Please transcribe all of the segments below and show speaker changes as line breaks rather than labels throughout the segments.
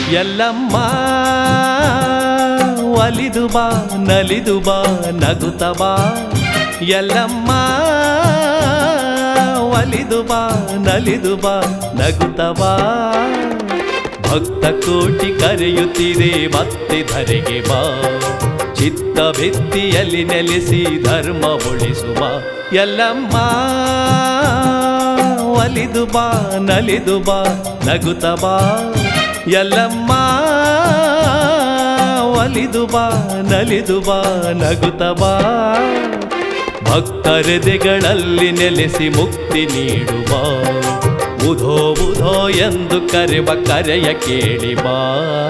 ಎಲ್ಲಮ್ಮ ಒಲಿದು ಬಾ ನಲಿದು ಬಾ ನಗುತ್ತ ಬಾ ಎಲ್ಲಮ್ಮ ಒಲಿದು ಬಾ ನಲಿದು ಬಾ ನಗುತ್ತ ಬಾ ಭಕ್ತ ಕೋಟಿ ಕರೆಯುತ್ತಿದೆ ಮತ್ತೆ ಧರೆಗೆ ಬಾ ಚಿತ್ತ ಭಿತ್ತಿಯಲ್ಲಿ ನೆಲೆಸಿ ಧರ್ಮ ಉಳಿಸುವ ಎಲ್ಲಮ್ಮ ಒಲಿದು ಬಾ ನಲಿದು ಬಾ ನಗುತ್ತ ಬಾ ಎಲ್ಲಮ್ಮ ಒಲಿದು ಬಾ ನಲಿದು ಬಾ ನಗುತ್ತ ಬಾ ಭಕ್ತರೆದೆಗಳಲ್ಲಿ ನೆಲೆಸಿ ಮುಕ್ತಿ ನೀಡುವ ಉಧೋ ಉಧೋ ಎಂದು ಕರೆವ ಕರೆಯ ಕೇಳಿ ಬಾ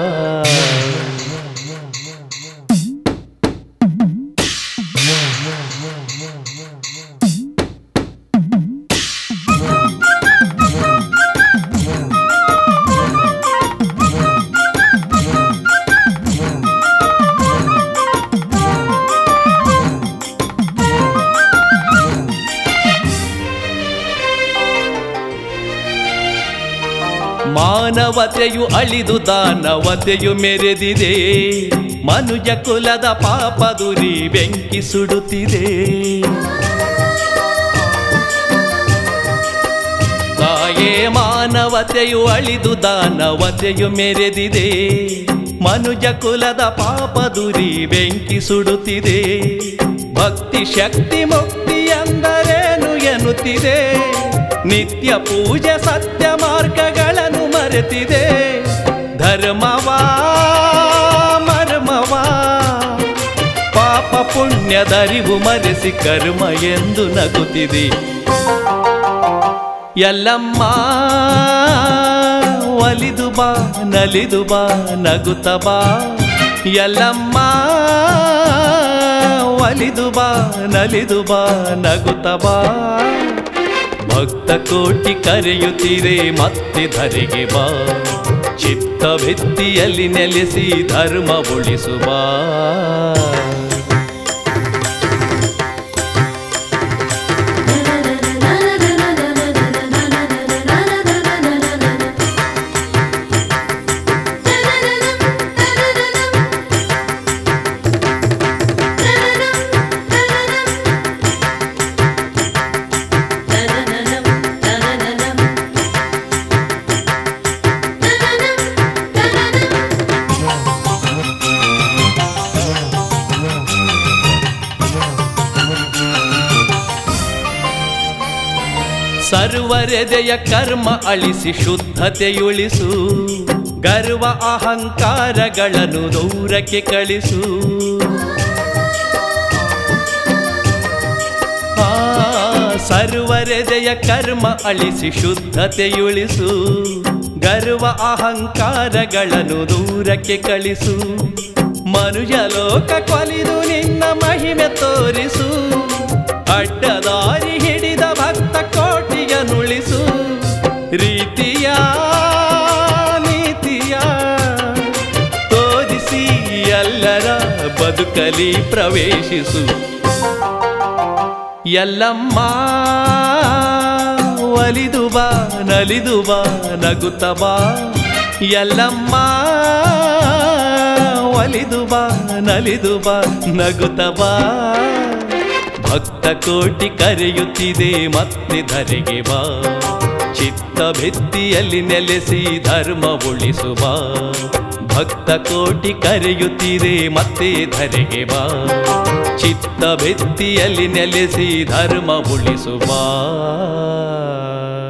ಮಾನವತೆಯು ಅಳಿದು ದಾನವತೆಯು ಮೆರೆದಿದೆ ಮನುಜ ಕುಲದ ಪಾಪದುರಿ ಬೆಂಕಿ ಸುಡುತ್ತಿದೆ ತಾಯೇ ಮಾನವತೆಯು ಅಳಿದು ದಾನವತೆಯು ಮೆರೆದಿದೆ ಮನುಜ ಕುಲದ ಪಾಪದುರಿ ಬೆಂಕಿ ಸುಡುತ್ತಿದೆ ಭಕ್ತಿ ಶಕ್ತಿ ಮುಕ್ತಿ ಎಂದರೇನು ಎನ್ನುತ್ತಿದೆ ನಿತ್ಯ ಪೂಜೆ ಸತ್ಯ ಮಾರ್ಗಗಳನ್ನು ಮರೆತಿದೆ ಧರ್ಮವಾ ಮರ್ಮವಾ ಪಾಪ ಪುಣ್ಯದರಿವು ಮರೆಸಿ ಕರ್ಮ ಎಂದು ನಗುತ್ತಿದೆ ಎಲ್ಲಮ್ಮ ಒಲಿದು ಬಾ ನಲಿದು ಬಾ ನಗುತ್ತ ಬಾ ಎಲ್ಲಮ್ಮ ಒಲಿದು ಬಾ ನಲಿದು ಬಾ ನಗುತ್ತ ಬಾ ಭಕ್ತ ಕೋಟಿ ಕರೆಯುತ್ತಿದೆ ಮತ್ತೆ ಧರೆಗೆ ಬಾ ಚಿತ್ತ ಭಿತ್ತಿಯಲ್ಲಿ ನೆಲೆಸಿ ಧರ್ಮ ಉಳಿಸುವ ಸರ್ವರೆದೆಯ ಕರ್ಮ ಅಳಿಸಿ ಶುದ್ಧತೆಯುಳಿಸು ಗರ್ವ ಅಹಂಕಾರಗಳನ್ನು ದೂರಕ್ಕೆ ಕಳಿಸು ಆ, ಸರ್ವರೆದೆಯ ಕರ್ಮ ಅಳಿಸಿ ಶುದ್ಧತೆಯುಳಿಸು ಗರ್ವ ಅಹಂಕಾರಗಳನ್ನು ದೂರಕ್ಕೆ ಕಳಿಸು ಮನುಜ ಲೋಕ ಕೊಲಿದು ನಿನ್ನ ಮಹಿಮೆ ತೋರಿಸು ಅಡ್ಡದಾರಿ ಹಿಡಿದ ಭಕ್ತ ಕೋಟಿಯ ನುಳಿಸು ರೀತಿಯ ನೀತಿಯ ತೋರಿಸಿ ಎಲ್ಲರ ಬದುಕಲಿ ಪ್ರವೇಶಿಸು ಎಲ್ಲಮ್ಮ ಒಲಿದು ಬಾ ನಲಿದು ಬಾ ನಗುತ್ತ ಬಾ ಎಲ್ಲಮ್ಮ ಒಲಿದು ಬಾ ನಲಿದು ಬಾ ನಗುತ್ತ ಬಾ ಭಕ್ತ ಕೋಟಿ ಕರೆಯುತ್ತಿದೆ ಮತ್ತೆ ಧರೆಗೆ ಬಾ ಚಿತ್ತ ಭಿತ್ತಿಯಲ್ಲಿ ನೆಲೆಸಿ ಧರ್ಮ ಉಳಿಸುವ ಭಕ್ತ ಕೋಟಿ ಕರೆಯುತ್ತಿದೆ ಮತ್ತೆ ಧರೆಗೆ ಬಾ ಚಿತ್ತ ಭಿತ್ತಿಯಲ್ಲಿ ನೆಲೆಸಿ ಧರ್ಮ ಉಳಿಸುವ